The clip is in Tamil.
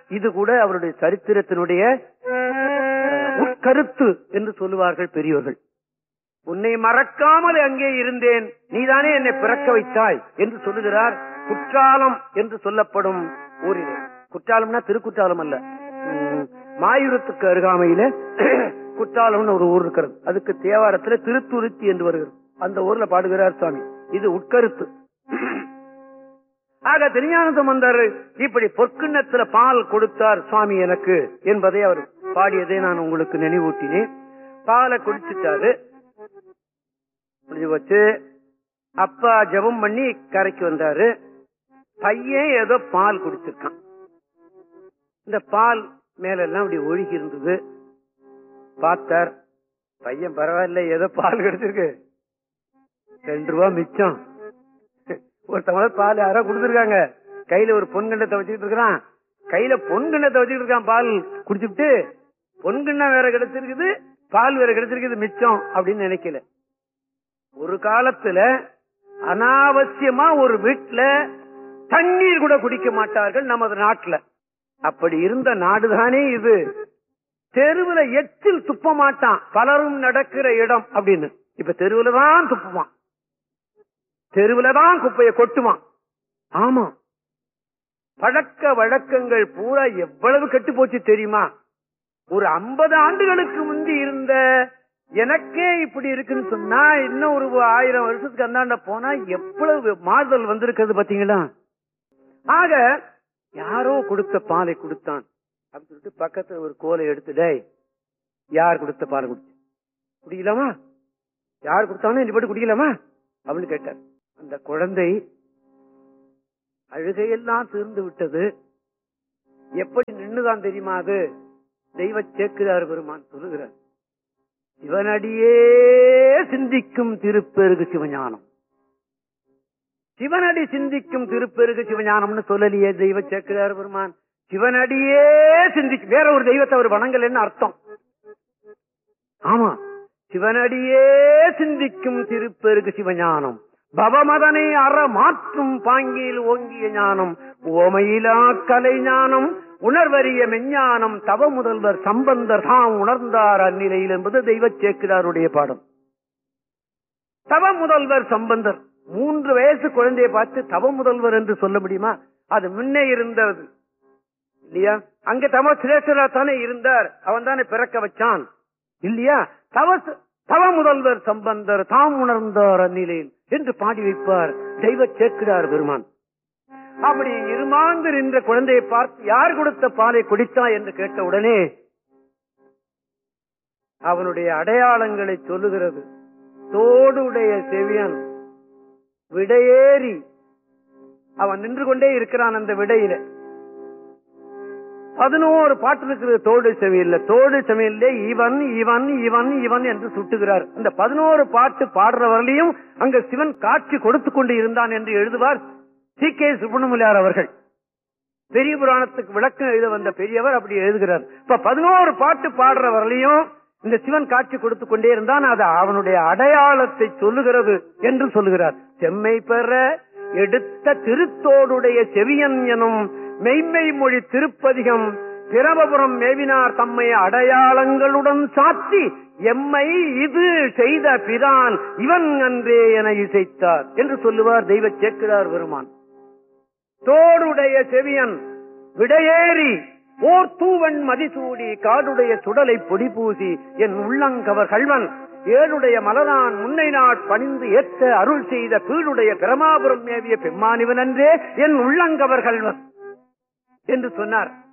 இது கூட அவருடைய சரித்திரத்தினுடைய அஹ், உட்கருத்து என்று சொல்லுவார்கள் பெரியோர்கள் உன்னை மறக்காமல் அங்கே இருந்தேன் நீதானே என்னை பிறக்க வைத்தாய் என்று சொல்லுகிறார் குற்றாலம் என்று சொல்லப்படும் ஊரிலே குற்றாலம்னா திருக்குற்றாலம் அல்ல உம், மாயூரத்துக்கு அருகாமையில குற்றாலம்னு ஒரு ஊர் இருக்கிறது அதுக்கு தேவாரத்துல திருத்துருத்தி என்று வருகிறது அந்த ஊர்ல பாடுகிறார் சுவாமி இது உட்கருத்து ஆக திருஞான சம்பந்தர் இப்படி பொற்கிண்ணத்துல பால் கொடுத்தார் சுவாமி எனக்கு என்பதை அவர் பாடியதை நான் உங்களுக்கு நினைவூட்டினேன் பாலை குடிச்சிட்டாரு முடிஞ்சு போச்சு அப்பா ஜெபம் பண்ணி கரைக்கு வந்தாரு பையன் ஏதோ பால் குடிச்சிருக்கான் இந்த பால் மேல எல்லாம் அப்படி ஒழுகி இருந்தது பார்த்தார் பையன் பரவாயில்ல ஏதோ பால் கிடைச்சிருக்கு ரெண்டு ரூபா மிச்சம் ஒரு தமிழ் பால் யாரோ கொடுத்துருக்காங்க கையில ஒரு பொன்கண்டத்தை வச்சுக்கிட்டு இருக்கிறான் கையில பொன்கண்டத்தை வச்சுக்கிட்டு இருக்கான் பால் குடிச்சுட்டு பொன்கிண்ணம் வேற கிடைச்சிருக்குது பால் வேற கிடைச்சிருக்குது மிச்சம் அப்படின்னு நினைக்கல ஒரு காலத்துல அனாவசியமா ஒரு வீட்டுல தண்ணீர் கூட குடிக்க மாட்டார்கள் நமது நாட்டுல அப்படி இருந்த நாடுதானே இது தெருவுல எச்சில் துப்ப மாட்டான் பலரும் நடக்கிற இடம் அப்படின்னு இப்ப தெருவுல தான் துப்புவான் தெருவுல தான் குப்பையை கொட்டுவான் ஆமா பழக்க வழக்கங்கள் பூரா எவ்வளவு கெட்டு போச்சு தெரியுமா ஒரு ஐம்பது ஆண்டுகளுக்கு முந்தி இருந்த எனக்கே இப்படி இருக்குன்னு சொன்னா இன்னும் ஒரு ஆயிரம் வருஷத்துக்கு அந்தாண்ட போனா எவ்வளவு மாறுதல் வந்திருக்கிறது பாத்தீங்களா ஆக யாரோ கொடுத்த பாலை கொடுத்தான் அப்படின்னு சொல்லிட்டு பக்கத்துல ஒரு கோலை எடுத்து டேய் யார் கொடுத்த பாலை குடிச்சு குடிக்கலாமா யார் கொடுத்தாலும் இந்த பாட்டு குடிக்கலாமா அப்படின்னு கேட்டார் அந்த குழந்தை அழுகையெல்லாம் தீர்ந்து விட்டது எப்படி நின்னுதான் தெரியுமா அது தெய்வ சேக்குதார் பெருமான் சொல்லுகிறார் சிவனடியே சிந்திக்கும் திருப்பெருகு சிவஞானம் சிவனடி சிந்திக்கும் திருப்பெருகு சிவஞானம்னு சொல்லலையே தெய்வ சேக்குதார் பெருமான் சிவனடியே சிந்திக்கும் வேற ஒரு தெய்வத்தை அவர் வணங்கலன்னு அர்த்தம் ஆமா சிவனடியே சிந்திக்கும் திருப்பெருகு சிவஞானம் பவமதனை அற மாற்றும் பாங்கில் ஓங்கிய ஞானம் ஓமையிலா கலை ஞானம் உணர்வறிய மெஞ்ஞானம் தவ முதல்வர் சம்பந்தர் தாம் உணர்ந்தார் அந்நிலையில் என்பது தெய்வ சேக்கிடாருடைய பாடம் தவ முதல்வர் சம்பந்தர் மூன்று வயசு குழந்தையை பார்த்து தவ முதல்வர் என்று சொல்ல முடியுமா அது முன்னே இருந்தது இல்லையா அங்க தவ சிரேஷ்டரா தானே இருந்தார் அவன் தானே பிறக்க வச்சான் இல்லையா தவ தவ முதல்வர் சம்பந்தர் தாம் உணர்ந்தார் அந்நிலையில் என்று பாடி வைப்பார் தெய்வ சேக்கிடார் பெருமான் அப்படி இருமாந்து நின்ற குழந்தையை பார்த்து யார் கொடுத்த பாலை குடித்தா என்று கேட்ட உடனே அவனுடைய அடையாளங்களை சொல்லுகிறது தோடுடைய செவியன் விடையேறி அவன் நின்று கொண்டே இருக்கிறான் அந்த விடையில பதினோரு பாட்டு இருக்கிறது தோடு செவியல்ல தோடு செவியல்ல இவன் இவன் இவன் இவன் என்று சுட்டுகிறார் அந்த பதினோரு பாட்டு பாடுறவர்களையும் அங்க சிவன் காட்சி கொடுத்து கொண்டு இருந்தான் என்று எழுதுவார் சி கே சுப்பிரமணியார் அவர்கள் பெரிய புராணத்துக்கு விளக்கம் எழுத வந்த பெரியவர் அப்படி எழுதுகிறார் இப்ப பதினோரு பாட்டு பாடுறவர்களையும் இந்த சிவன் காட்சி கொடுத்து கொண்டே இருந்தான் அது அவனுடைய அடையாளத்தை சொல்லுகிறது என்று சொல்லுகிறார் செம்மை பெற எடுத்த திருத்தோடுடைய செவியன் எனும் மெய்மை மொழி திருப்பதிகம் பிரபபுரம் மேவினார் தம்மை அடையாளங்களுடன் சாத்தி எம்மை இது செய்த பிரான் இவன் அன்றே என இசைத்தார் என்று சொல்லுவார் தெய்வ சேக்கிடார் பெருமான் தோடுடைய செவியன் விடையேறி ஓர் தூவன் மதிசூடி காடுடைய சுடலை பொடி பூசி என் உள்ளங்கவர் கல்வன் ஏழுடைய மலரான் முன்னை நாட் பணிந்து ஏற்ற அருள் செய்த பீடுடைய பிரமாபுரம் மேவிய பெம்மானிவன் என்றே என் உள்ளங்கவர் கல்வன் என்று சொன்னார்